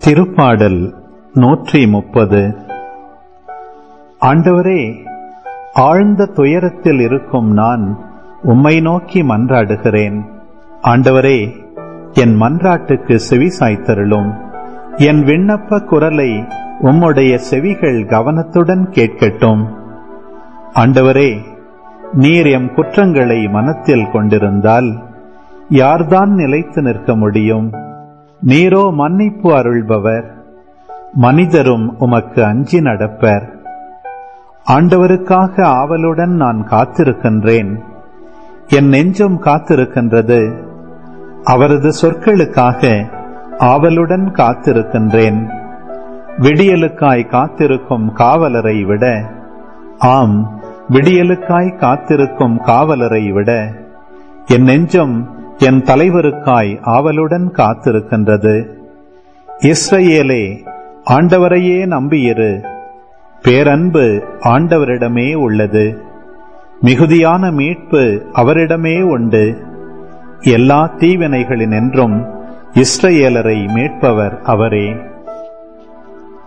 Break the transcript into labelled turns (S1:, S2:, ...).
S1: திருப்பாடல் நூற்றி முப்பது ஆண்டவரே ஆழ்ந்த துயரத்தில் இருக்கும் நான் உம்மை நோக்கி மன்றாடுகிறேன் ஆண்டவரே என் மன்றாட்டுக்கு செவி சாய்த்தருளும் என் விண்ணப்ப குரலை உம்முடைய செவிகள் கவனத்துடன் கேட்கட்டும் ஆண்டவரே நீர் எம் குற்றங்களை மனத்தில் கொண்டிருந்தால் யார்தான் நிலைத்து நிற்க முடியும் நீரோ மன்னிப்பு அருள்பவர் மனிதரும் உமக்கு அஞ்சி நடப்பர் ஆண்டவருக்காக ஆவலுடன் நான் காத்திருக்கின்றேன் என் நெஞ்சம் காத்திருக்கின்றது அவரது சொற்களுக்காக ஆவலுடன் காத்திருக்கின்றேன் விடியலுக்காய் காத்திருக்கும் காவலரை விட ஆம் விடியலுக்காய் காத்திருக்கும் காவலரை விட என் நெஞ்சம் என் தலைவருக்காய் ஆவலுடன் காத்திருக்கின்றது இஸ்ரவேலே ஆண்டவரையே நம்பியிரு பேரன்பு ஆண்டவரிடமே உள்ளது மிகுதியான மீட்பு அவரிடமே உண்டு எல்லா தீவினைகளினின்றும் இஸ்ரவேலரை மீட்பவர் அவரே